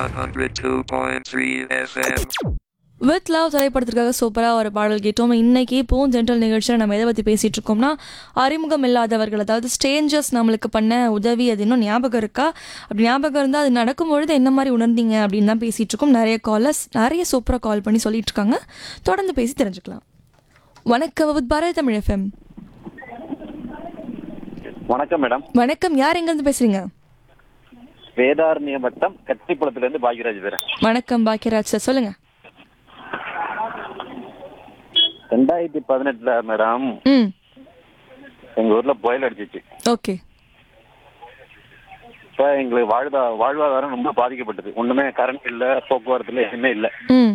102.3 FM. With love திரைப்படத்திற்காக சூப்பராக ஒரு பாடல் கேட்டோம் இன்னைக்கு இப்போவும் ஜென்ரல் நிகழ்ச்சியில் நம்ம எதை பற்றி பேசிகிட்டு இருக்கோம்னா அறிமுகம் இல்லாதவர்கள் அதாவது ஸ்டேஞ்சர்ஸ் நம்மளுக்கு பண்ண உதவி அது இன்னும் ஞாபகம் இருக்கா அப்படி ஞாபகம் இருந்தால் அது நடக்கும்பொழுது என்ன மாதிரி உணர்ந்தீங்க அப்படின்னு தான் பேசிகிட்டு இருக்கோம் நிறைய காலர்ஸ் நிறைய சூப்பராக கால் பண்ணி சொல்லிட்டு இருக்காங்க தொடர்ந்து பேசி தெரிஞ்சுக்கலாம் வணக்கம் வித் பாரதி தமிழ் எஃப்எம் வணக்கம் மேடம் வணக்கம் யார் எங்கேருந்து பேசுகிறீங்க வேதாரண்ய வட்டம் கத்திக்குளத்துல இருந்து பாக்யராஜ் பேரன் வணக்கம் பாக்கியராஜ் சார் சொல்லுங்கள் ரெண்டாயிரத்தி பதினெட்டுல மேடம் ம் எங்க ஊர்ல புயல் அடிச்சிச்சு ஓகே இப்ப எங்களுக்கு வாழ்வா வாழ்வாதாரம் ரொம்ப பாதிக்கப்பட்டது ஒண்ணுமே கரண்ட் இல்ல போக்குவரத்துல எதுவுமே இல்ல ம்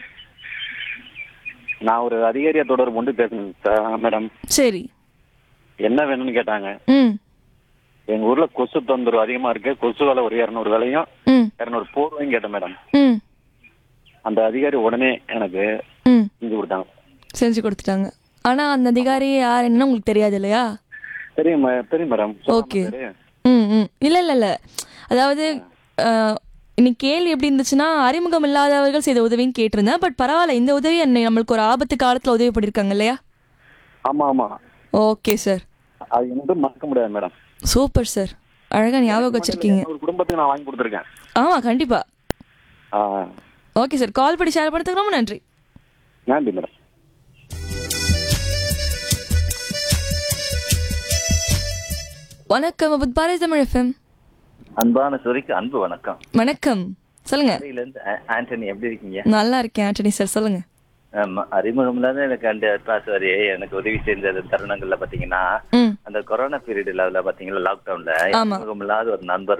நான் ஒரு அதிகாரியை தொடர்பு கொண்டு பேசணும் சார் மேடம் சரி என்ன வேணும்னு கேட்டாங்க ம் எங்க ஊர்ல கொசு தொந்தரவு அதிகமா இருக்கு கொசு வேலை ஒரு இரநூறு வேலையும் ம் இரநூறு போர்வையும் கேட்டேன் மேடம் ம் அந்த அதிகாரி உடனே எனக்கு ம் செஞ்சு கொடுத்தாங்க செஞ்சு கொடுத்துட்டாங்க ஆனா அந்த அதிகாரி யார் என்னன்னு உங்களுக்கு தெரியாது இல்லையா தெரியும் மே- தெரியும் மேடம் சொல்லாம Okay. தெரியும். ம் ம் இல்ல இல்ல இல்ல அதாவது அஹ், இன்னைக்கு கேள்வி எப்படி இருந்துச்சுன்னா அறிமுகம் இல்லாதவர்கள் செய்த உதவின்னு கேட்டிருந்தேன் பட் பரவாயில்ல இந்த உதவி என்னை நம்மளுக்கு ஒரு ஆபத்து காலத்துல உதவி பண்ணிருக்காங்க இல்லையா ஆமா ஆமா ஓகே சார் அது என்றும் மறக்க முடியாது மேடம் சூப்பர் சார் அழகா ஞாபகம் வச்சிருக்கீங்க ஒரு குடும்பத்துக்கு நான் வாங்கி கொடுத்துருக்கேன் ஆமா கண்டிப்பா ஆ, ஓகே சார் கால் பண்ணி ஷேர் பண்ணதுக்கு ரொம்ப நன்றி நன்றி மேடம் வணக்கம் வித் பாரதி தமிழ் எஃப்எம் அன்பான சுரிக்கு அன்பு வணக்கம் வணக்கம் சொல்லுங்க இருந்து ஆண்டனி எப்படி இருக்கீங்க நல்லா இருக்கேன் ஆண்டனி சார் சொல்லுங்க ஆமா, அறிமுகம் இல்லாத எனக்கு அந்த பாஸ்வரி எனக்கு உதவி செஞ்ச தருணங்கள்ல பாத்தீங்கன்னா ம் அந்த கொரோனா பீரியட்ல அதுல பாத்தீங்களா லாக்டவுன்ல ஆமா. அறிமுகம் இல்லாத ஒரு நண்பர்